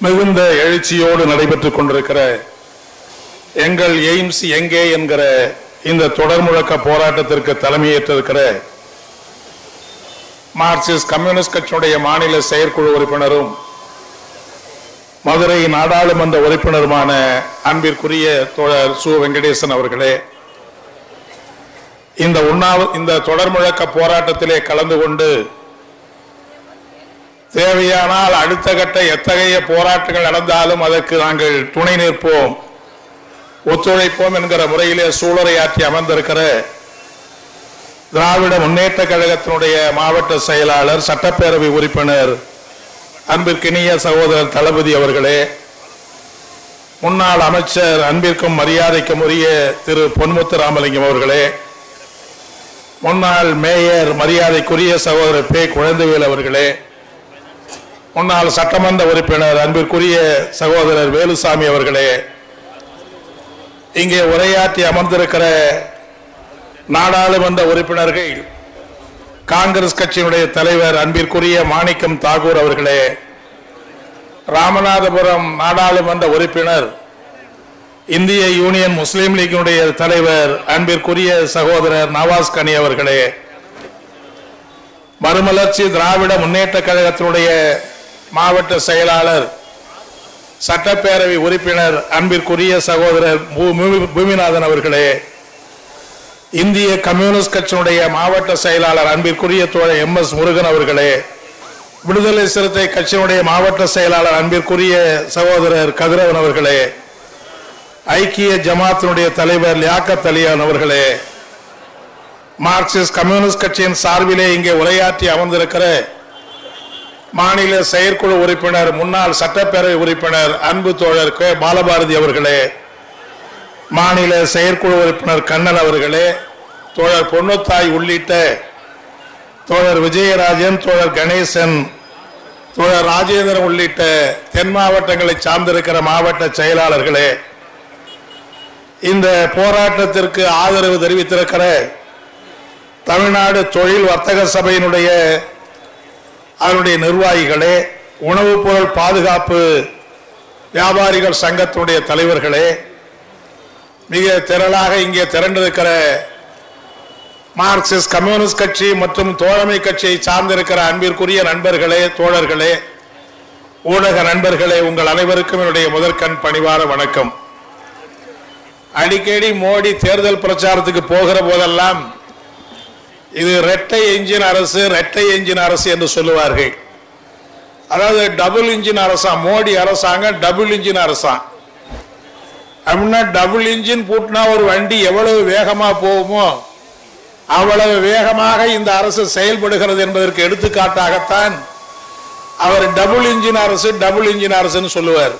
மிகுந்த எழுச்சியோடு நடைபெற்றுக் கொண்டிருக்கிற எங்கள் எய்ம்ஸ் எங்கே என்கிற இந்த தொடர் முழக்க போராட்டத்திற்கு தலைமையேற்றிருக்கிற மார்க்சிஸ்ட் கம்யூனிஸ்ட் கட்சியுடைய மாநில செயற்குழு உறுப்பினரும் மதுரை நாடாளுமன்ற உறுப்பினருமான அன்பிற்குரிய தோழர் சு வெங்கடேசன் அவர்களே இந்த உண்ணாவ இந்த தொடர் முழக்க போராட்டத்திலே கலந்து கொண்டு தேவையானால் அடுத்த கட்ட எத்தகைய போராட்டங்கள் நடந்தாலும் அதற்கு நாங்கள் துணை நிற்போம் ஒத்துழைப்போம் என்கிற முறையிலே சூளுரையாற்றி அமர்ந்திருக்கிற திராவிட முன்னேற்ற கழகத்தினுடைய மாவட்ட செயலாளர் சட்டப்பேரவை உறுப்பினர் அன்பிற்கினிய சகோதரர் தளபதி அவர்களே முன்னாள் அமைச்சர் அன்பிற்கும் மரியாதைக்கும் உரிய திரு பொன்முத்து ராமலிங்கம் அவர்களே முன்னாள் மேயர் மரியாதைக்குரிய சகோதரர் பே குழந்தைவேல் அவர்களே முன்னாள் சட்டமன்ற உறுப்பினர் அன்பிற்குரிய சகோதரர் வேலுசாமி அவர்களே இங்கே உரையாற்றி அமர்ந்திருக்கிற நாடாளுமன்ற உறுப்பினர்கள் காங்கிரஸ் கட்சியினுடைய தலைவர் அன்பிற்குரிய மாணிக்கம் தாகூர் அவர்களே ராமநாதபுரம் நாடாளுமன்ற உறுப்பினர் இந்திய யூனியன் முஸ்லீம் லீக்கினுடைய தலைவர் அன்பிற்குரிய சகோதரர் நவாஸ் கனி அவர்களே மறுமலர்ச்சி திராவிட முன்னேற்ற கழகத்தினுடைய மாவட்ட செயலாளர் சட்டப்பேரவை உறுப்பினர் அன்பிற்குரிய சகோதரர் பூ- பூமி- பூமிநாதன் அவர்களே இந்திய கம்யூனிஸ்ட் கட்சியினுடைய மாவட்ட செயலாளர் அன்பிற்குரிய தோழர் எம் எஸ் முருகன் அவர்களே விடுதலை சிறுத்தை கட்சியினுடைய மாவட்ட செயலாளர் அன்பிற்குரிய சகோதரர் கதிரவன் அவர்களே ஐக்கிய ஜமாத்தினுடைய தலைவர் லியாக்கத் அலியான் அவர்களே மார்க்சிஸ்ட் கம்யூனிஸ்ட் கட்சியின் சார்பிலே இங்கே உரையாற்றி அமர்ந்திருக்கிற மாநில செயற்குழு உறுப்பினர் முன்னாள் சட்டப்பேரவை உறுப்பினர் அன்பு தோழர் கே பாலபாரதி அவர்களே மாநில செயற்குழு உறுப்பினர் கண்ணன் அவர்களே தோழர் பொன்னுத்தாய் உள்ளிட்ட தோழர் விஜயராஜன் தோழர் கணேசன் தோழர் ராஜேந்திரன் உள்ளிட்ட தென் மாவட்டங்களை சார்ந்திருக்கிற மாவட்ட செயலாளர்களே இந்த போராட்டத்திற்கு ஆதரவு தெரிவித்திருக்கிற தமிழ்நாடு தொழில் வர்த்தக சபையினுடைய அதனுடைய நிர்வாகிகளே உணவுப் பொருள் பாதுகாப்பு வியாபாரிகள் சங்கத்தினுடைய தலைவர்களே மிக திரளாக இங்கே திரண்டிருக்கிற மார்க்சிஸ்ட் கம்யூனிஸ்ட் கட்சி மற்றும் தோழமை கட்சியை சார்ந்திருக்கிற அன்பிற்குரிய நண்பர்களே தோழர்களே ஊடக நண்பர்களே உங்கள் அனைவருக்கும் என்னுடைய முதற்கண் பணிவார வணக்கம் அடிக்கடி மோடி தேர்தல் பிரச்சாரத்துக்கு போகிற போதெல்லாம் இது இரட்டை என்ஜின் அரசு இரட்டை என்ஜின் அரசு என்று சொல்லுவார்கள் அதாவது டபுள் இன்ஜின் அரசாம் மோடி அரசாங்கம் டபுள் இன்ஜின் அரசாம் அப்படின்னா டபுள் இன்ஜின் பூட்டினா ஒரு வண்டி எவ்வளவு வேகமா போகுமோ அவ்வளவு வேகமாக இந்த அரசு செயல்படுகிறது என்பதற்கு எடுத்துக்காட்டாகத்தான் அவர் டபுள் இன்ஜின் அரசு டபுள் இன்ஜின் அரசுன்னு சொல்லுவார்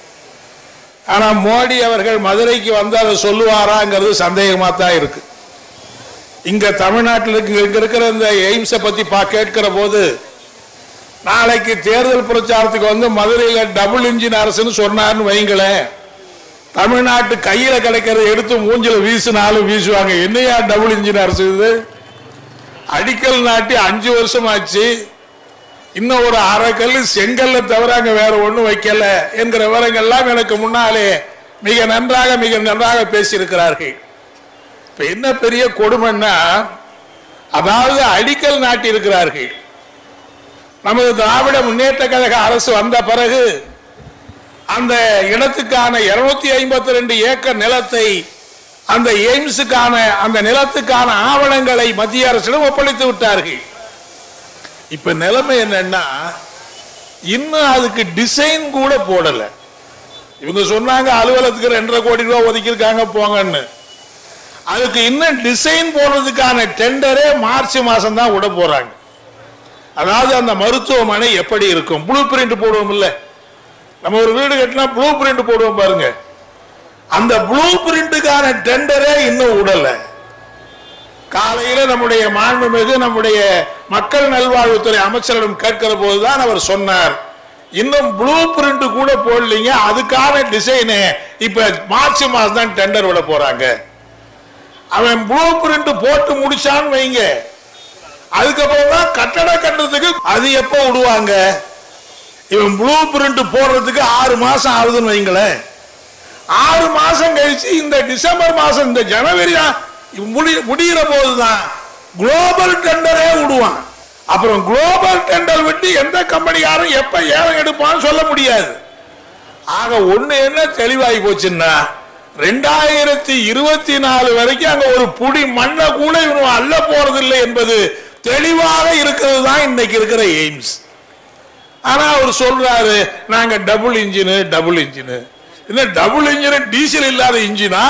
ஆனா மோடி அவர்கள் மதுரைக்கு வந்து அதை சொல்லுவாராங்கிறது சந்தேகமா தான் இருக்கு இங்க தமிழ்நாட்டில் இருக்கு- இங்க இருக்கிற இந்த எய்ம்ஸை பத்தி பா கேட்கிற போது நாளைக்கு தேர்தல் பிரச்சாரத்துக்கு வந்து மதுரையில டபுள் இன்ஜின் அரசுன்னு சொன்னார்னு வைங்களேன் தமிழ்நாட்டு கையில கிடைக்கிறத எடுத்து மூஞ்சில வீசினாலும் வீசுவாங்க என்னையா டபுள் இன்ஜின் அரசு இது அடிக்கல் நாட்டி அஞ்சு வருஷம் ஆச்சு இன்னும் ஒரு அரை கல்லு செங்கல்ல தவிர அங்க வேற ஒண்ணும் வைக்கல என்கிற விவரங்கள்லாம் எனக்கு முன்னாலே மிக நன்றாக மிக நன்றாக பேசியிருக்கிறார்கள் இப்ப என்ன பெரிய கொடுமைன்னா அதாவது அடிக்கல் நாட்டி இருக்கிறார்கள் நமது திராவிட முன்னேற்ற கழக அரசு வந்த பிறகு அந்த இடத்துக்கான 252 ஐம்பத்தி ரெண்டு ஏக்கர் நிலத்தை அந்த எய்ம்ஸுக்கான அந்த நிலத்துக்கான ஆவணங்களை மத்திய அரசிடம் ஒப்படைத்து விட்டார்கள் இப்ப நிலைமை என்னன்னா இன்னும் அதுக்கு டிசைன் கூட போடல இவங்க சொன்னாங்க அலுவலகத்துக்கு ரெண்டரை கோடி ரூபாய் ஒதுக்கியிருக்காங்க போங்கன்னு அதுக்கு இன்னும் டிசைன் போடுறதுக்கான டெண்டரே மார்ச் மாசம் தான் விட போறாங்க அதாவது அந்த மருத்துவமனை எப்படி இருக்கும் ப்ளூ பிரிண்ட் போடுவோம் இல்ல நம்ம ஒரு வீடு கட்டினா ப்ளூ பிரிண்ட் போடுவோம் பாருங்க அந்த ப்ளூ பிரிண்ட்டுக்கான டெண்டரே இன்னும் விடல காலையில நம்முடைய மாண்புமிகு நம்முடைய மக்கள் நல்வாழ்வுத்துறை அமைச்சரிடம் கேட்கிற போதுதான் அவர் சொன்னார் இன்னும் ப்ளூ பிரிண்ட் கூட போடலீங்க அதுக்கான டிசைனு இப்ப மார்ச் மாசம் தான் டெண்டர் விட போறாங்க அவன் ப்ளூ பிரிண்ட் போட்டு முடிச்சான்னு வைங்க அதுக்கப்புறம் தான் கட்டட கட்டுறதுக்கு அது எப்போ விடுவாங்க இவன் ப்ளூ பிரிண்ட் போடுறதுக்கு ஆறு மாசம் ஆகுதுன்னு வைங்களேன் ஆறு மாசம் கழிச்சு இந்த டிசம்பர் மாசம் இந்த ஜனவரி முடி- முடியிற போதுதான் குளோபல் டெண்டரே விடுவான் அப்புறம் குளோபல் டெண்டர் விட்டு எந்த கம்பெனிக்காரன் எப்ப ஏலம் எடுப்பான்னு சொல்ல முடியாது ஆக ஒண்ணு என்ன தெளிவாகி போச்சுன்னா ரெண்டாயிரத்தி இருபத்தி நாலு வரைக்கும் அங்க ஒரு புடி மண்ணை கூட இவன் அள்ள போறதில்லை என்பது தெளிவாக இருக்கிறது தான் இன்னைக்கு இருக்கிற எய்ம்ஸ் ஆனா அவர் சொல்றாரு நாங்க டபுள் இன்ஜினு டபுள் இன்ஜினு என்ன டபுள் இன்ஜின் டீசல் இல்லாத இன்ஜினா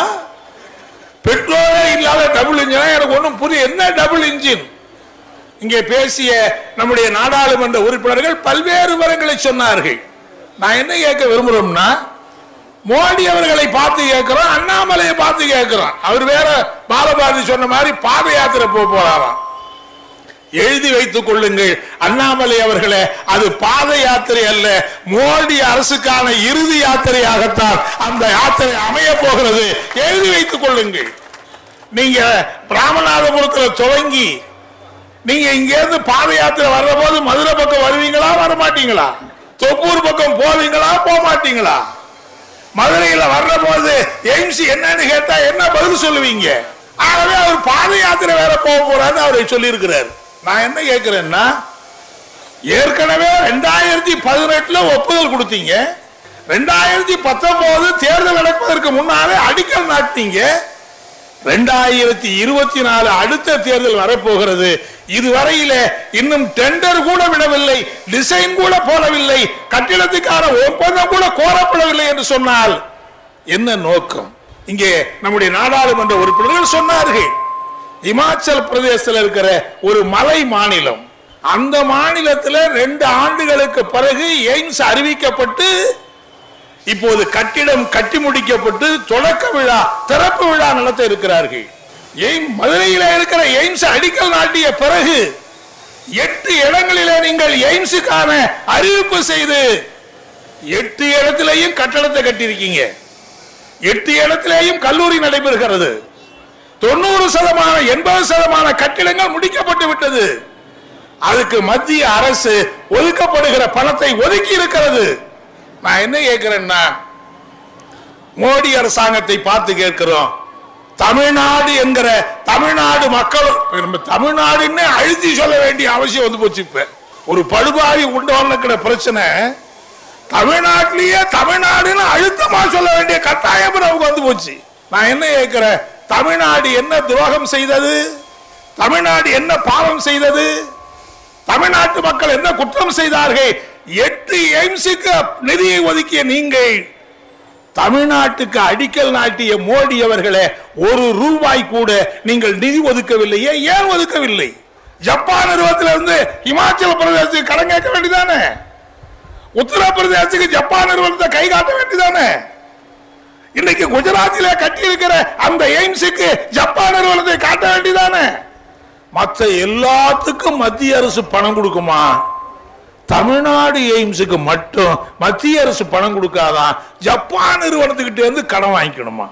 பெட்ரோலே இல்லாத டபுள் இன்ஜினா எனக்கு ஒன்றும் புரிய என்ன டபுள் இன்ஜின் இங்கே பேசிய நம்முடைய நாடாளுமன்ற உறுப்பினர்கள் பல்வேறு விவரங்களை சொன்னார்கள் நான் என்ன கேட்க விரும்புறோம்னா மோடி அவர்களை பார்த்து கேட்கிறோம் அண்ணாமலையை பார்த்து கேட்கிறோம் அவர் வேற பாலபாரதி சொன்ன மாதிரி பாத யாத்திரை போக போறாராம் எழுதி வைத்துக் கொள்ளுங்கள் அண்ணாமலை அவர்களே அது பாத யாத்திரை அல்ல மோடி அரசுக்கான இறுதி யாத்திரையாகத்தான் அந்த யாத்திரை அமைய போகிறது எழுதி வைத்துக் கொள்ளுங்கள் நீங்க ராமநாதபுரத்துல துவங்கி நீங்க இங்க இருந்து பாத யாத்திரை வர்ற போது மதுரை பக்கம் வருவீங்களா வர மாட்டீங்களா தொப்பூர் பக்கம் போவீங்களா போக மாட்டீங்களா மதுரையில வர்ற போது எய்ம்ஸ் என்னன்னு கேட்டா என்ன பதில் சொல்லுவீங்க ஆகவே அவர் பாத யாத்திரை வேற போக போறான்னு அவரை சொல்லி இருக்கிறார் நான் என்ன கேட்கிறேன்னா ஏற்கனவே ரெண்டாயிரத்தி பதினெட்டுல ஒப்புதல் கொடுத்தீங்க ரெண்டாயிரத்தி பத்தொன்பது தேர்தல் நடப்பதற்கு முன்னாலே அடிக்கல் நாட்டினீங்க ரெண்டாயிரத்தி இருபத்தி நாலு அடுத்த தேர்தல் வரப்போகிறது இதுவரையில இன்னும் டெண்டர் கூட விடவில்லை டிசைன் கூட போடவில்லை கட்டிடத்துக்கான ஒப்பந்தம் கூட கோரப்படவில்லை என்று சொன்னால் என்ன நோக்கம் இங்கே நம்முடைய நாடாளுமன்ற உறுப்பினர்கள் சொன்னார்கள் இமாச்சல் பிரதேசத்தில் இருக்கிற ஒரு மலை மாநிலம் அந்த மாநிலத்தில் ரெண்டு ஆண்டுகளுக்கு பிறகு எய்ம்ஸ் அறிவிக்கப்பட்டு இப்போது கட்டிடம் கட்டி முடிக்கப்பட்டு தொடக்க விழா திறப்பு விழா நடத்த இருக்கிறார்கள் எய்ம் மதுரையில இருக்கிற எய்ம்ஸ் அடிக்கல் நாட்டிய பிறகு எட்டு இடங்களிலே நீங்கள் எய்ம்ஸுக்கான அறிவிப்பு செய்து எட்டு இடத்திலேயும் கட்டடத்தை கட்டியிருக்கீங்க எட்டு இடத்திலேயும் கல்லூரி நடைபெறுகிறது தொண்ணூறு சதமான எண்பது சதமான கட்டிடங்கள் முடிக்கப்பட்டு விட்டது அதுக்கு மத்திய அரசு ஒதுக்கப்படுகிற பணத்தை ஒதுக்கி இருக்கிறது நான் என்ன கேட்கிறேன்னா மோடி அரசாங்கத்தை பார்த்து கேட்கிறோம் தமிழ்நாடு என்கிற தமிழ்நாடு மக்கள் நம்ம தமிழ்நாடுன்னு அழுத்தி சொல்ல வேண்டிய அவசியம் வந்து போச்சு இப்ப ஒரு படுபாவி உண்டவனுக்கிற பிரச்சனை தமிழ்நாட்டிலேயே தமிழ்நாடுன்னு அழுத்தமா சொல்ல வேண்டிய கட்டாயம் நமக்கு வந்து போச்சு நான் என்ன கேட்கிறேன் தமிழ்நாடு என்ன துரோகம் செய்தது தமிழ்நாடு என்ன பாவம் செய்தது தமிழ்நாட்டு மக்கள் என்ன குற்றம் செய்தார்கள் எட்டு எய்ம்ஸுக்கு நிதியை ஒதுக்கிய நீங்கள் தமிழ்நாட்டுக்கு அடிக்கல் நாட்டிய மோடி அவர்களே ஒரு ரூபாய் கூட நீங்கள் நிதி ஒதுக்கவில்லையே ஏன் ஒதுக்கவில்லை ஜப்பான் நிறுவனத்திலிருந்து இமாச்சல பிரதேசத்துக்கு கடன் கேட்க வேண்டியதானே உத்தரப்பிரதேசத்துக்கு ஜப்பான் நிறுவனத்தை கை காட்ட வேண்டியதானே இன்னைக்கு குஜராத்தில கட்டி இருக்கிற அந்த எய்ம்ஸுக்கு ஜப்பான் நிறுவனத்தை காட்ட வேண்டியதானே மற்ற எல்லாத்துக்கும் மத்திய அரசு பணம் கொடுக்குமா தமிழ்நாடு எய்ம்ஸுக்கு மட்டும் மத்திய அரசு பணம் கொடுக்காதான் ஜப்பான் நிறுவனத்துக்கிட்ட இருந்து கடன் வாங்கிக்கணுமா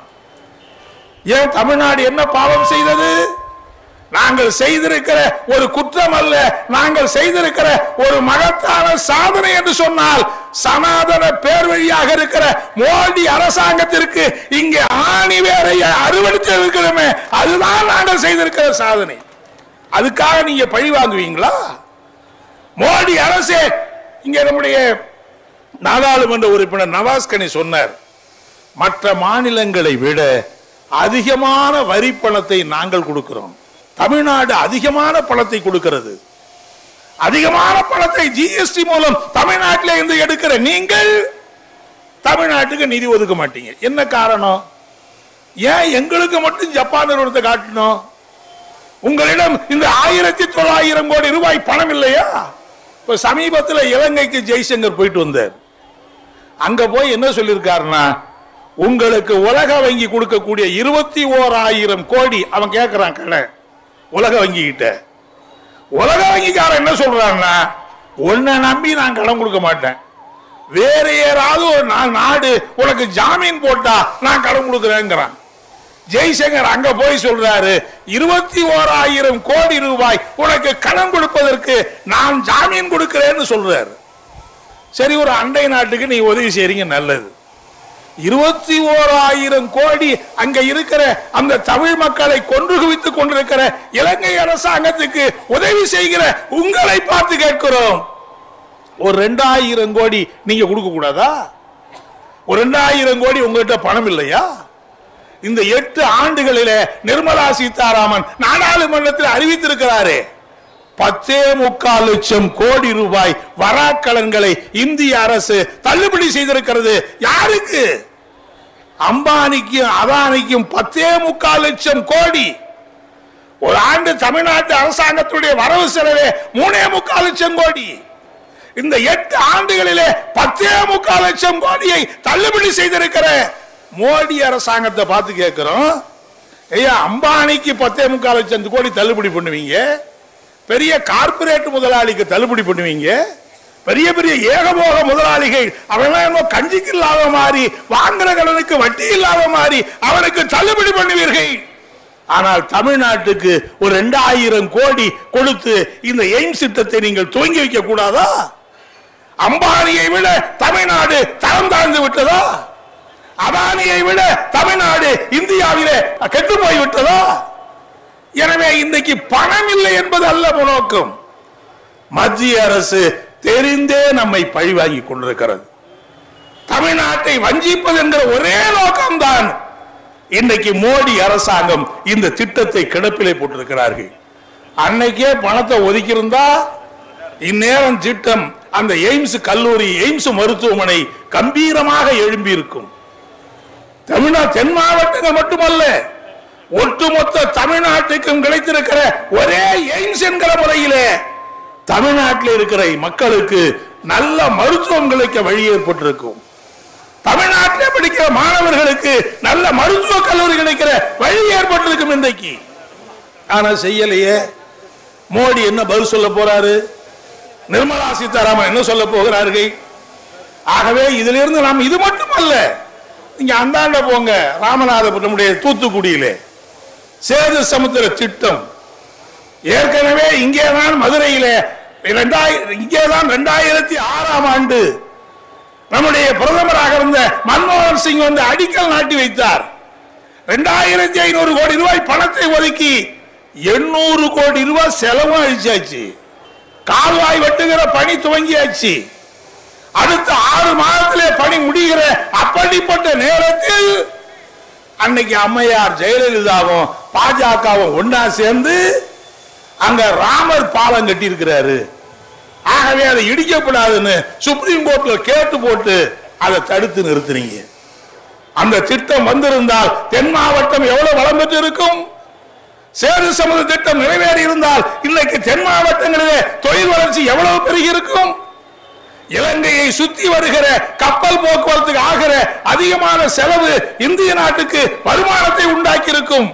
ஏன் தமிழ்நாடு என்ன பாவம் செய்தது நாங்கள் செய்திருக்கிற ஒரு குற்றம் அல்ல நாங்கள் செய்திருக்கிற ஒரு மகத்தான சாதனை என்று சொன்னால் சனாதன பேர் வழியாக இருக்கிற மோடி அரசாங்கத்திற்கு இங்கே ஆணி வேறைய அறுவடைத்து இருக்கிறோமே அதுதான் நாங்கள் செய்திருக்கிற சாதனை அதுக்காக நீங்க பழி வாங்குவீங்களா மோடி அரசே இங்க நம்முடைய நாடாளுமன்ற உறுப்பினர் நவாஸ்கனி சொன்னார் மற்ற மாநிலங்களை விட அதிகமான வரி பணத்தை நாங்கள் கொடுக்கிறோம் தமிழ்நாடு அதிகமான பணத்தை கொடுக்கிறது அதிகமான பணத்தை ஜிஎஸ்டி மூலம் தமிழ்நாட்டில இருந்து எடுக்கிற நீங்கள் தமிழ்நாட்டுக்கு நிதி ஒதுக்க மாட்டீங்க என்ன காரணம் ஏன் எங்களுக்கு மட்டும் ஜப்பான் நிறுவனத்தை காட்டணும் உங்களிடம் இந்த ஆயிரத்தி தொள்ளாயிரம் கோடி ரூபாய் பணம் இல்லையா இப்ப சமீபத்தில் இலங்கைக்கு ஜெய்சங்கர் போயிட்டு வந்தார் அங்க போய் என்ன சொல்லியிருக்காருன்னா உங்களுக்கு உலக வங்கி கொடுக்கக்கூடிய இருபத்தி ஓராயிரம் கோடி அவன் கேட்கிறான் கடை உலக வங்கி கிட்ட உலக வங்கிக்காரன் என்ன சொல்றான்னா உன்னை நம்பி நான் கடன் கொடுக்க மாட்டேன் வேற யாராவது ஒரு நா- நாடு உனக்கு ஜாமீன் போட்டா நான் கடன் கொடுக்குறேங்கிறான் ஜெய்சங்கர் அங்க போய் சொல்றாரு இருபத்தி ஓராயிரம் கோடி ரூபாய் உனக்கு கடன் கொடுப்பதற்கு நான் ஜாமீன் கொடுக்கிறேன்னு சொல்றாரு சரி ஒரு அண்டை நாட்டுக்கு நீ உதவி செய்றீங்க நல்லது இருபத்தி ஓராயிரம் கோடி அங்க இருக்கிற அந்த தமிழ் மக்களை கொன்று குவித்துக் கொண்டிருக்கிற இலங்கை அரசாங்கத்துக்கு உதவி செய்கிற உங்களை பார்த்து கேட்கிறோம் ஒரு ரெண்டாயிரம் கோடி நீங்க கொடுக்க கூடாதா ஒரு ரெண்டாயிரம் கோடி உங்ககிட்ட பணம் இல்லையா இந்த எட்டு ஆண்டுகளிலே நிர்மலா சீதாராமன் நாடாளுமன்றத்தில் அறிவித்திருக்கிறாரே பத்தே முக்கால் லட்சம் கோடி ரூபாய் வராக்கலன்களை இந்திய அரசு தள்ளுபடி செய்திருக்கிறது யாருக்கு அம்பானிக்கும் அதானிக்கும் பத்தே முக்கால் லட்சம் கோடி ஒரு ஆண்டு தமிழ்நாட்டு அரசாங்கத்துடைய வரவு செலவே மூணே முக்கால் லட்சம் கோடி இந்த எட்டு ஆண்டுகளிலே பத்தே முக்கால் லட்சம் கோடியை தள்ளுபடி செய்திருக்கிற மோடி அரசாங்கத்தை பார்த்து கேட்கிறோம் ஐயா அம்பானிக்கு பத்தே முக்கால் லட்சம் கோடி தள்ளுபடி பண்ணுவீங்க பெரிய கார்ப்பரேட் முதலாளிக்கு தள்ளுபடி பண்ணுவீங்க பெரிய பெரிய ஏகபோக முதலாளிகள் அவெல்லாம் என்னமோ கஞ்சிக்கு இல்லாத மாதிரி வாங்குற கடனுக்கு வட்டி இல்லாத மாதிரி அவனுக்கு தள்ளுபடி பண்ணுவீர்கள் ஆனால் தமிழ்நாட்டுக்கு ஒரு ரெண்டாயிரம் கோடி கொடுத்து இந்த எய்ம்ஸ் திட்டத்தை நீங்கள் துவங்கி வைக்க கூடாதா அம்பானியை விட தமிழ்நாடு தரம் தாழ்ந்து விட்டதா அதானியை விட தமிழ்நாடு இந்தியாவிலே கெட்டு போய் விட்டதா எனவே இன்றைக்கு பணம் இல்லை என்பது அல்ல நோக்கம் மத்திய அரசு தெரிந்தே நம்மை பழிவாங்கி கொண்டிருக்கிறது தமிழ்நாட்டை வஞ்சிப்பது என்கிற ஒரே நோக்கம்தான் இன்றைக்கு மோடி அரசாங்கம் இந்த திட்டத்தை கிடப்பிலே போட்டிருக்கிறார்கள் அன்னைக்கே பணத்தை ஒதுக்கியிருந்தா இந்நேரம் திட்டம் அந்த எய்ம்ஸ் கல்லூரி எய்ம்ஸ் மருத்துவமனை கம்பீரமாக எழும்பி இருக்கும் தமிழ்நாடு தென் மாவட்டங்கள் மட்டுமல்ல ஒட்டுமொத்த தமிழ்நாட்டுக்கும் கிடைத்திருக்கிற ஒரே எய்ம்ஸ் என்கிற முறையிலே தமிழ்நாட்டில் இருக்கிற மக்களுக்கு நல்ல மருத்துவம் கிடைக்க வழி ஏற்பட்டிருக்கும் தமிழ்நாட்டில் படிக்கிற மாணவர்களுக்கு நல்ல மருத்துவ கல்லூரி கிடைக்கிற வழி ஏற்பட்டிருக்கும் இன்றைக்கு ஆனா செய்யலையே மோடி என்ன பதில் சொல்ல போறாரு நிர்மலா சீதாராமன் என்ன சொல்ல போகிறார்கள் ஆகவே இதிலிருந்து நாம் இது மட்டுமல்ல நீங்க அந்தாண்ட போங்க ராமநாதபுரமுடைய தூத்துக்குடியிலே சேது சமுத்திர திட்டம் ஏற்கனவே இங்கேதான் மதுரையிலே இரண்டாயிரம் இங்கேதான் இரண்டாயிரத்தி ஆறாம் ஆண்டு நம்முடைய பிரதமராக இருந்த மன்மோகன் சிங் வந்து அடிக்கல் நாட்டி வைத்தார் இரண்டாயிரத்தி ஐநூறு கோடி ரூபாய் பணத்தை ஒதுக்கி எண்ணூறு கோடி ரூபாய் செலவும் அழிச்சாச்சு கால்வாய் வெட்டுகிற பணி துவங்கியாச்சு அடுத்த ஆறு மாதத்திலே பணி முடிகிற அப்படிப்பட்ட நேரத்தில் அன்னைக்கு அம்மையார் ஜெயலலிதாவும் பாஜகவும் ஒன்னா சேர்ந்து அங்க ராமர் பாலம் கட்டி இருக்கிறாரு ஆகவே அதை இடிக்கப்படாதுன்னு சுப்ரீம் கோர்ட்ல கேட்டு போட்டு அதை தடுத்து நிறுத்துறீங்க அந்த திட்டம் வந்திருந்தால் தென் மாவட்டம் எவ்வளவு வளம் பெற்று இருக்கும் சேது சமுத திட்டம் நிறைவேறி இருந்தால் இன்னைக்கு தென் மாவட்டங்களிலே தொழில் வளர்ச்சி எவ்வளவு பெருகி இருக்கும் இலங்கையை சுத்தி வருகிற கப்பல் போக்குவரத்துக்கு ஆகிற அதிகமான செலவு இந்திய நாட்டுக்கு வருமானத்தை உண்டாக்கி இருக்கும்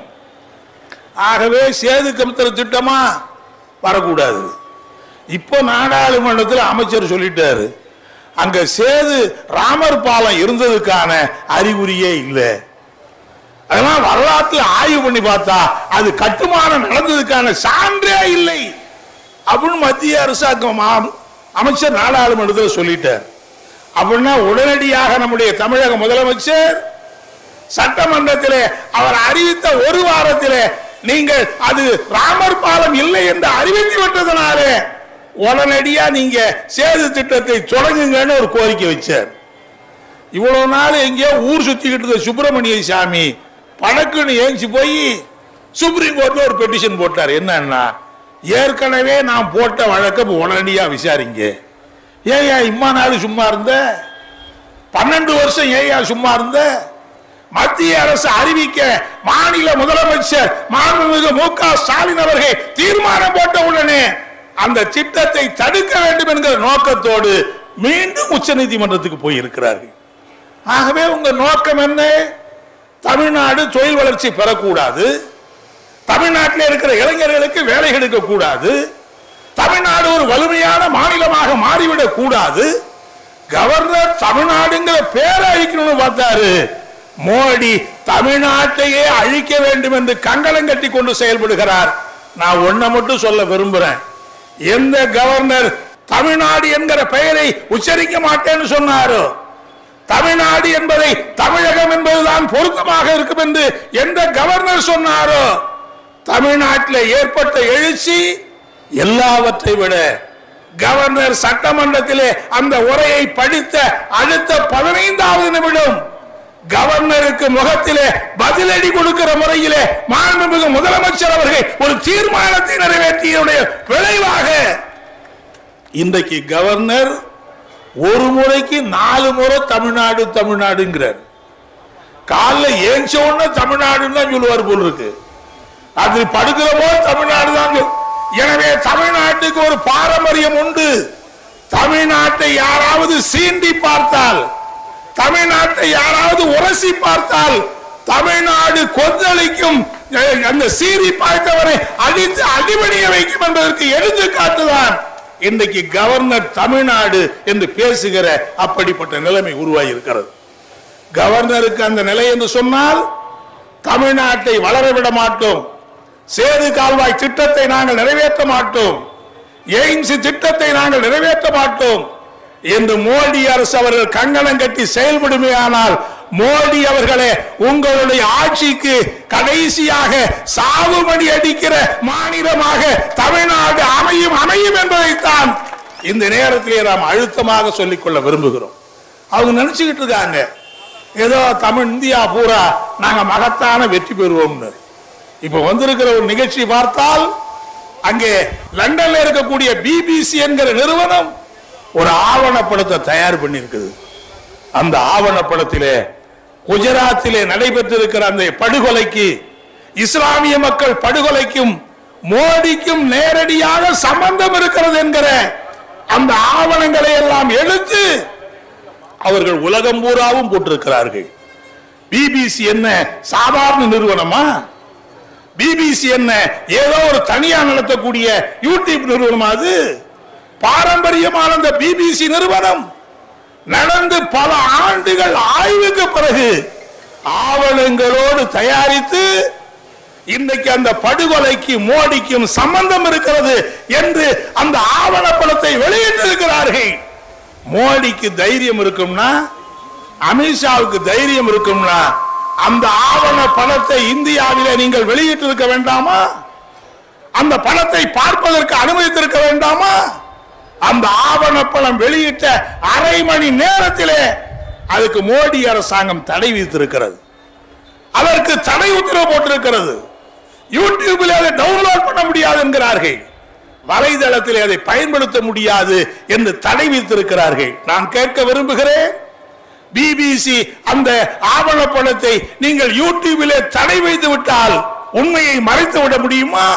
ஆகவே சேது கமித்திர திட்டமா வரக்கூடாது இப்போ நாடாளுமன்றத்தில் அமைச்சர் சொல்லிட்டாரு அங்க சேது ராமர் பாலம் இருந்ததுக்கான அறிகுறியே இல்லை அதெல்லாம் வரலாற்றில் ஆய்வு பண்ணி பார்த்தா அது கட்டுமானம் நடந்ததுக்கான சான்றே இல்லை அப்படின்னு மத்திய அரசாங்கம் ஆம்- அமைச்சர் நாடாளுமன்றத்தில் சொல்லிட்டார் அப்படின்னா உடனடியாக நம்முடைய தமிழக முதலமைச்சர் சட்டமன்றத்திலே அவர் அறிவித்த ஒரு வாரத்திலே நீங்கள் அது ராமர் பாலம் இல்லை என்று அறிவித்து விட்டதனாலே உடனடியா நீங்க சேது திட்டத்தை தொடங்குங்கன்னு ஒரு கோரிக்கை வச்சார் இவ்வளவு நாள் எங்கேயோ ஊர் சுத்திக்கிட்டு இருந்த சுப்பிரமணிய சாமி படக்குன்னு ஏஞ்சி போய் சுப்ரீம் கோர்ட்ல ஒரு பெட்டிஷன் போட்டார் என்னன்னா ஏற்கனவே நான் போட்ட வழக்க இப்ப உடனடியா விசாரிங்க ஏயா இம்மா நாள் சும்மா இருந்த பன்னெண்டு வருஷம் ஏயா சும்மா இருந்த மத்திய அரசு அறிவிக்க மாநில முதலமைச்சர் மாண்புமிகு மு க ஸ்டாலின் அவர்கள் தீர்மானம் போட்ட உடனே அந்த திட்டத்தை தடுக்க வேண்டும் என்கிற நோக்கத்தோடு மீண்டும் உச்சநீதிமன்றத்துக்கு போயிருக்கிறார்கள் ஆகவே உங்க நோக்கம் என்ன தமிழ்நாடு தொழில் வளர்ச்சி பெறக்கூடாது தமிழ்நாட்டில் இருக்கிற இளைஞர்களுக்கு வேலை கிடைக்க கூடாது தமிழ்நாடு ஒரு வலிமையான மாநிலமாக மாறிவிடக் கூடாது கவர்னர் தமிழ்நாடுங்கிற பேரை அழிக்கணும்னு பார்த்தாரு மோடி தமிழ்நாட்டையே அழிக்க வேண்டும் என்று கங்கணம் கட்டி கொண்டு செயல்படுகிறார் நான் ஒன்ன மட்டும் சொல்ல விரும்புறேன் எந்த கவர்னர் தமிழ்நாடு என்கிற பெயரை உச்சரிக்க மாட்டேன்னு சொன்னாரோ தமிழ்நாடு என்பதை தமிழகம் என்பதுதான் பொருத்தமாக இருக்கும் என்று எந்த கவர்னர் சொன்னாரோ தமிழ்நாட்டில் ஏற்பட்ட எழுச்சி எல்லாவற்றை விட கவர்னர் சட்டமன்றத்திலே அந்த உரையை படித்த அடுத்த பதினைந்தாவது நிமிடம் கவர்னருக்கு முகத்திலே பதிலடி கொடுக்கிற முறையிலே மாண்புமிகு முதலமைச்சர் அவர்கள் ஒரு தீர்மானத்தை நிறைவேற்றியுடைய விளைவாக இன்றைக்கு கவர்னர் ஒரு முறைக்கு நாலு முறை தமிழ்நாடு தமிழ்நாடுங்கிறார் காலைல ஏஞ்ச உடனே தமிழ்நாடுன்னு தான் சொல்லுவார் போல் இருக்கு அது படுக்கிற போது தமிழ்நாடு தான் சொல்- எனவே தமிழ்நாட்டுக்கு ஒரு பாரம்பரியம் உண்டு தமிழ்நாட்டை யாராவது சீண்டி பார்த்தால் தமிழ்நாட்டை யாராவது உரசி பார்த்தால் தமிழ்நாடு கொந்தளிக்கும் அஹ், அந்த சீறி பார்த்தவரை அடித்து அடிபணிய வைக்கும் என்பதற்கு எடுத்துக்காட்டுதான் இன்றைக்கு கவர்னர் தமிழ்நாடு என்று பேசுகிற அப்படிப்பட்ட நிலைமை உருவாகி இருக்கிறது கவர்னருக்கு அந்த நிலை என்று சொன்னால் தமிழ்நாட்டை வளர விட மாட்டோம் சேது கால்வாய் திட்டத்தை நாங்கள் நிறைவேற்ற மாட்டோம் எய்ம்ஸ் திட்டத்தை நாங்கள் நிறைவேற்ற மாட்டோம் என்று மோடி அரசு அவர்கள் கங்கணம் கட்டி செயல்படுமையானால் மோடி அவர்களே உங்களுடைய ஆட்சிக்கு கடைசியாக சாவுமணி அடிக்கிற மாநிலமாக தமிழ்நாடு அமையும் அமையும் என்பதைத்தான் இந்த நேரத்திலே நாம் அழுத்தமாக சொல்லிக்கொள்ள விரும்புகிறோம் அவங்க நினைச்சுக்கிட்டு இருக்காங்க ஏதோ தமிழ் இந்தியா பூரா நாங்க மகத்தான வெற்றி பெறுவோம்னு இப்ப வந்திருக்கிற ஒரு நிகழ்ச்சி பார்த்தால் அங்கே லண்டன்ல இருக்கக்கூடிய பிபிசி என்கிற நிறுவனம் ஒரு ஆவணப்படத்தை தயார் பண்ணியிருக்குது அந்த ஆவணப்படத்திலே குஜராத்திலே நடைபெற்றிருக்கிற அந்த படுகொலைக்கு இஸ்லாமிய மக்கள் படுகொலைக்கும் மோடிக்கும் நேரடியாக சம்பந்தம் இருக்கிறது என்கிற அந்த ஆவணங்களை எல்லாம் எடுத்து அவர்கள் உலகம் பூராவும் போட்டிருக்கிறார்கள் பிபிசி என்ன சாதாரண நிறுவனமா பிபிசி என்ன ஏதோ ஒரு தனியா நடத்தக்கூடிய யூடியூப் நிறுவனமா அது பாரம்பரியமான அந்த பிபிசி நிறுவனம் நடந்து பல ஆண்டுகள் ஆய்வுக்கு பிறகு ஆவணங்களோடு தயாரித்து இன்னைக்கு அந்த படுகொலைக்கு மோடிக்கும் சம்பந்தம் இருக்கிறது என்று அந்த ஆவணப்படத்தை வெளியிட்டிருக்கிறார்கள் மோடிக்கு தைரியம் இருக்கும்னா அமித்ஷாவுக்கு தைரியம் இருக்கும்னா அந்த ஆவண பணத்தை இந்தியாவிலே நீங்கள் வெளியிட்டிருக்க வேண்டாமா அந்த பணத்தை பார்ப்பதற்கு அனுமதித்திருக்க வேண்டாமா அந்த ஆவணப்படம் வெளியிட்ட அரை மணி நேரத்திலே அதுக்கு மோடி அரசாங்கம் தடை விதித்திருக்கிறது அதற்கு தடை உத்தரவு போட்டிருக்கிறது யூடியூபில் அதை டவுன்லோட் பண்ண முடியாது என்கிறார்கள் வலைதளத்தில் அதை பயன்படுத்த முடியாது என்று தடை விதித்திருக்கிறார்கள் நான் கேட்க விரும்புகிறேன் பிபிசி அந்த ஆவணப்படத்தை நீங்கள் யூடியூபிலே தடை வைத்து விட்டால் உண்மையை மறைத்து விட முடியுமா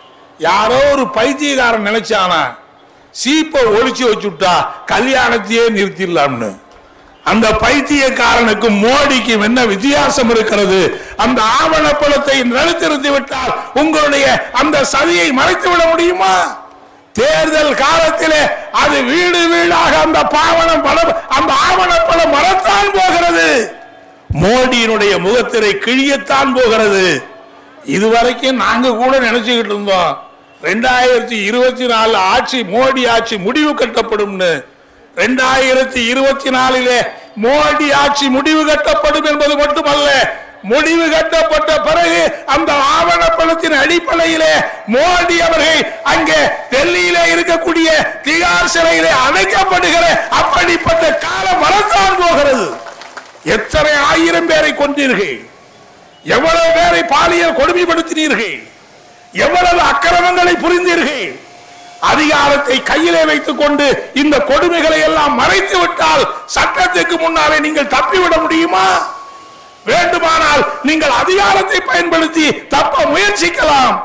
யாரோ ஒரு பைத்தியக்காரன் நினைச்சானா சீப்பை ஒழிச்சு வச்சுட்டா கல்யாணத்தையே நிறுத்திடலாம்னு அந்த பைத்தியக்காரனுக்கும் மோடிக்கும் என்ன வித்தியாசம் இருக்கிறது அந்த ஆவணப்படத்தை நிறுத்தி விட்டால் உங்களுடைய அந்த சதியை மறைத்து விட முடியுமா தேர்தல் காலத்திலே அது வீடு வீடாக அந்த பாவனம் படம் அந்த ஆவணப்படம் மறத்தான் போகிறது மோடியினுடைய முகத்திரை கிழியத்தான் போகிறது இதுவரைக்கும் நாங்க கூட நினைச்சுக்கிட்டு இருந்தோம் ரெண்டாயிரத்தி இருபத்தி நாலு ஆட்சி மோடி ஆட்சி முடிவு கட்டப்படும்னு ரெண்டாயிரத்தி இருபத்தி நாலிலே மோடி ஆட்சி முடிவு கட்டப்படும் என்பது மட்டுமல்ல முடிவு கட்டப்பட்ட பிறகு அந்த ஆவணப்படத்தின் அடிப்படையிலே மோடி அவர்கள் அங்கே டெல்லியிலே இருக்கக்கூடிய திகார் சிறையிலே அடைக்கப்படுகிற அப்படிப்பட்ட காலம் வரத்தான் போகிறது எத்தனை ஆயிரம் பேரை கொண்டீர்கள் எவ்வளவு பேரை பாலியல் கொடுமைப்படுத்தினீர்கள் எவ்வளவு அக்கிரமங்களை புரிந்தீர்கள் அதிகாரத்தை கையிலே வைத்துக் கொண்டு இந்த கொடுமைகளை எல்லாம் மறைத்து விட்டால் சட்டத்துக்கு முன்னாலே நீங்கள் தப்பிவிட முடியுமா வேண்டுமானால் நீங்கள் அதிகாரத்தை பயன்படுத்தி தப்ப முயற்சிக்கலாம்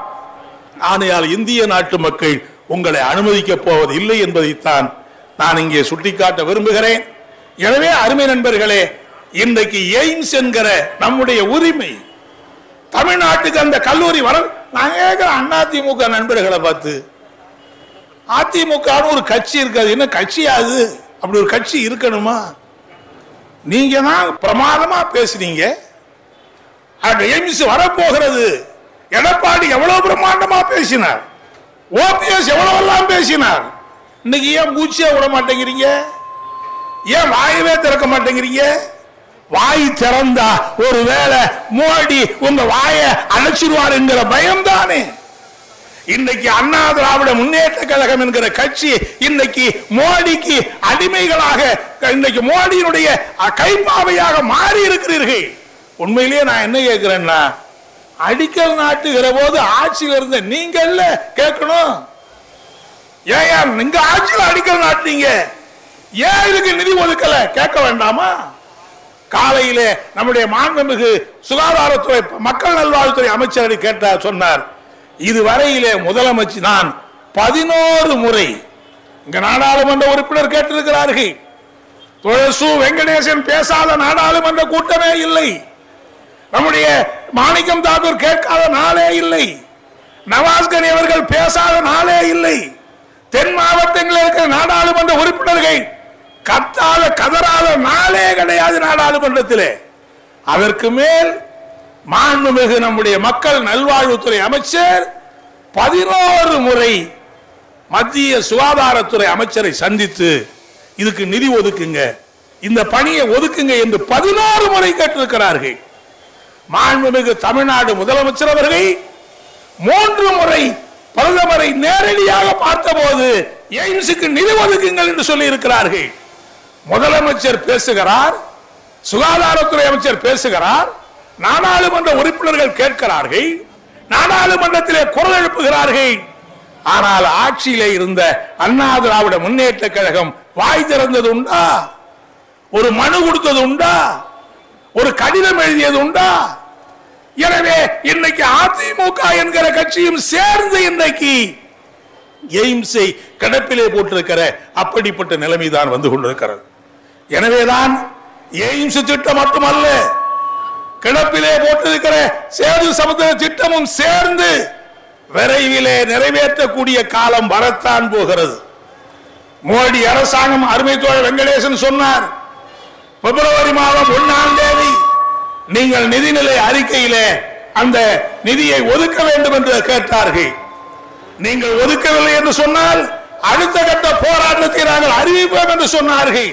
ஆனால் இந்திய நாட்டு மக்கள் உங்களை அனுமதிக்க போவது இல்லை என்பதைத்தான் நான் இங்கே சுட்டிக்காட்ட விரும்புகிறேன் எனவே அருமை நண்பர்களே இன்றைக்கு எய்ம்ஸ் என்கிற நம்முடைய உரிமை தமிழ்நாட்டுக்கு அந்த கல்லூரி வர நான் கேட்கிறேன் அதிமுக நண்பர்களை பார்த்து அதிமுக ஒரு கட்சி இருக்காது என்ன கட்சியாது அப்படி ஒரு கட்சி இருக்கணுமா நீங்க தான் பிரமாதமா பேசுனீங்க அந்த எய்ம்ஸ் வரப்போகிறது எடப்பாடி எவ்வளவு பிரமாண்டமா பேசினார் ஓபிஎஸ் எவ்வளவு எல்லாம் பேசினார் இன்னைக்கு ஏன் மூச்சே விட மாட்டேங்கிறீங்க ஏன் வாயவே திறக்க மாட்டேங்கிறீங்க வாய் திறந்தா ஒருவேளை மோடி உங்க வாய அழைச்சிருவாருங்கிற பயம் தானே இன்னைக்கு அண்ணா திராவிட முன்னேற்ற கழகம் என்கிற கட்சி இன்னைக்கு மோடிக்கு அடிமைகளாக இன்னைக்கு மோடியினுடைய கைப்பாவையாக மாறி இருக்கிறீர்கள் உண்மையிலேயே நான் என்ன கேட்கிறேன்னா அடிக்கல் நாட்டுகிற போது ஆட்சியில் இருந்த நீங்கள்ல கேட்கணும் ஏன் நீங்க ஆட்சியில் அடிக்கல் நாட்டுறீங்க ஏன் இதுக்கு நிதி ஒதுக்கல கேட்க வேண்டாமா காலையிலே நம்முடைய மாண்புமிகு சுகாதாரத்துறை மக்கள் நல்வாழ்வுத்துறை அமைச்சரை கேட்டார் சொன்னார் இதுவரையிலே முதலமைச்சர் நான் பதினோரு முறை இங்க நாடாளுமன்ற உறுப்பினர் கேட்டிருக்கிறார்கள் துளசு வெங்கடேசன் பேசாத நாடாளுமன்ற கூட்டமே இல்லை நம்முடைய மாணிக்கம் தாக்கூர் கேட்காத நாளே இல்லை நவாஸ்கனி அவர்கள் பேசாத நாளே இல்லை தென் மாவட்டங்களில் இருக்கிற நாடாளுமன்ற உறுப்பினர்கள் கத்தாத கதறாத நாளே கிடையாது நாடாளுமன்றத்திலே அதற்கு மேல் மாண்புமிகு நம்முடைய மக்கள் நல்வாழ்வுத்துறை அமைச்சர் பதினோரு முறை மத்திய சுகாதாரத்துறை அமைச்சரை சந்தித்து இதுக்கு நிதி ஒதுக்குங்க இந்த பணியை ஒதுக்குங்க என்று பதினோரு முறை கேட்டிருக்கிறார்கள் மாண்புமிகு தமிழ்நாடு முதலமைச்சர் அவர்கள் மூன்று முறை பிரதமரை நேரடியாக பார்த்தபோது எய்ம்ஸுக்கு நிதி ஒதுக்குங்கள் என்று சொல்லி இருக்கிறார்கள் முதலமைச்சர் பேசுகிறார் சுகாதாரத்துறை அமைச்சர் பேசுகிறார் நாடாளுமன்ற உறுப்பினர்கள் கேட்கிறார்கள் நாடாளுமன்றத்திலே குரல் எழுப்புகிறார்கள் ஆனால் ஆட்சியிலே இருந்த அண்ணா திராவிட முன்னேற்ற கழகம் வாய் திறந்தது உண்டா ஒரு மனு கொடுத்தது உண்டா ஒரு கடிதம் எழுதியது உண்டா எனவே இன்னைக்கு அதிமுக என்கிற கட்சியும் சேர்ந்து இன்னைக்கு எய்ம்ஸை கிடப்பிலே போட்டிருக்கிற அப்படிப்பட்ட நிலைமைதான் வந்து கொண்டிருக்கிறது எனவேதான் எய்ம்ஸ் திட்டம் மட்டுமல்ல கிடப்பிலே போட்டிருக்கிற சேது சமுத்திர திட்டமும் சேர்ந்து விரைவிலே நிறைவேற்றக்கூடிய காலம் வரத்தான் போகிறது மோடி அரசாங்கம் அருமை தோழர் வெங்கடேசன் சொன்னார் பிப்ரவரி மாதம் ஒன்னாம் தேதி நீங்கள் நிதிநிலை அறிக்கையிலே அந்த நிதியை ஒதுக்க வேண்டும் என்று கேட்டார்கள் நீங்கள் ஒதுக்கவில்லை என்று சொன்னால் அடுத்த கட்ட போராட்டத்தை நாங்கள் அறிவிப்போம் என்று சொன்னார்கள்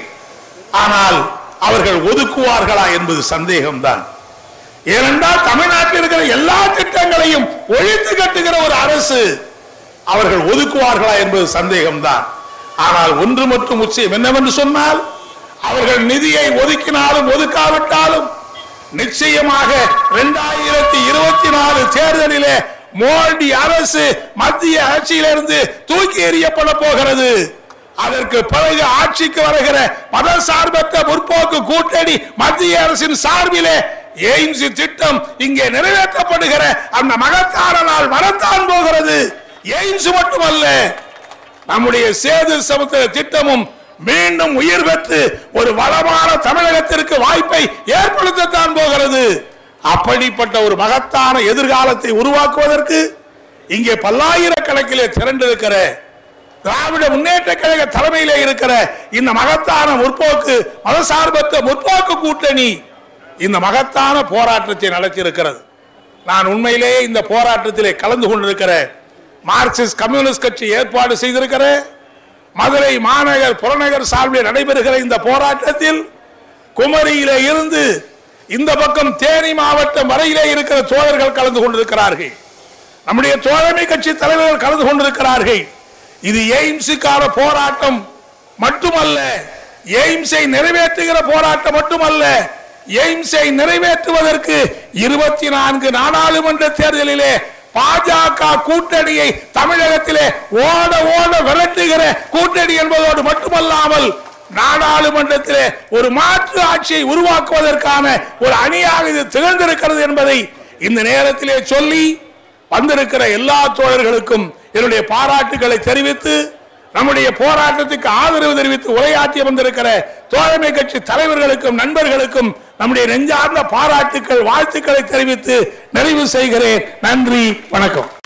ஆனால் அவர்கள் ஒதுக்குவார்களா என்பது சந்தேகம்தான் ஏனென்றால் தமிழ்நாட்டில் இருக்கிற எல்லா திட்டங்களையும் ஒழித்து கட்டுகிற ஒரு அரசு அவர்கள் ஒதுக்குவார்களா என்பது சந்தேகம்தான் ஆனால் ஒன்று மட்டும் உச்சயம் என்னவென்று சொன்னால் அவர்கள் நிதியை ஒதுக்கினாலும் ஒதுக்காவிட்டாலும் நிச்சயமாக இரண்டாயிரத்தி இருபத்தி நாலு தேர்தலிலே மோடி அரசு மத்திய ஆட்சியிலிருந்து தூக்கி எறியப்பட போகிறது அதற்கு பிறகு ஆட்சிக்கு வருகிற மத சார்பற்ற முற்போக்கு கூட்டணி மத்திய அரசின் சார்பிலே எய்ம்ஸ் திட்டம் இங்கே நிறைவேற்றப்படுகிற அந்த மகத்தான நாள் வரத்தான் போகிறது எய்ம்ஸ் மட்டுமல்ல நம்முடைய சேது சமுத்திர திட்டமும் மீண்டும் உயிர் பெற்று ஒரு வளமான தமிழகத்திற்கு வாய்ப்பை ஏற்படுத்தத்தான் போகிறது அப்படிப்பட்ட ஒரு மகத்தான எதிர்காலத்தை உருவாக்குவதற்கு இங்கே பல்லாயிரக்கணக்கிலே திரண்டிருக்கிற திராவிட முன்னேற்ற கழக தலைமையிலே இருக்கிற இந்த மகத்தான முற்போக்கு மதசார்பற்ற முற்போக்கு கூட்டணி இந்த மகத்தான போராட்டத்தை நடத்தியிருக்கிறது நான் உண்மையிலேயே இந்த போராட்டத்திலே கலந்து கொண்டிருக்கிற மார்க்சிஸ்ட் கம்யூனிஸ்ட் கட்சி ஏற்பாடு செய்திருக்கிற மதுரை மாநகர் புறநகர் சார்பில் நடைபெறுகிற இந்த போராட்டத்தில் குமரியிலே இருந்து இந்த பக்கம் தேனி மாவட்டம் வரையிலே இருக்கிற தோழர்கள் கலந்து கொண்டிருக்கிறார்கள் நம்முடைய தோழமை கட்சி தலைவர்கள் கலந்து கொண்டிருக்கிறார்கள் இது எய்ம்ஸுக்கான போராட்டம் மட்டுமல்ல எய்ம்ஸை நிறைவேற்றுகிற போராட்டம் மட்டுமல்ல எய்ம்ஸை நிறைவேற்றுவதற்கு இருபத்தி நான்கு நாடாளுமன்ற தேர்தலிலே பாஜக கூட்டணியை தமிழகத்திலே ஓட ஓட விரட்டுகிற கூட்டணி என்பதோடு மட்டுமல்லாமல் நாடாளுமன்றத்திலே ஒரு மாற்று ஆட்சியை உருவாக்குவதற்கான ஒரு அணியாக இது திகழ்ந்திருக்கிறது என்பதை இந்த நேரத்திலே சொல்லி வந்திருக்கிற எல்லா தோழர்களுக்கும் என்னுடைய பாராட்டுகளை தெரிவித்து நம்முடைய போராட்டத்துக்கு ஆதரவு தெரிவித்து உரையாற்றி வந்திருக்கிற தோழமை கட்சி தலைவர்களுக்கும் நண்பர்களுக்கும் நம்முடைய நெஞ்சார்ந்த பாராட்டுக்கள் வாழ்த்துக்களை தெரிவித்து நிறைவு செய்கிறேன் நன்றி வணக்கம்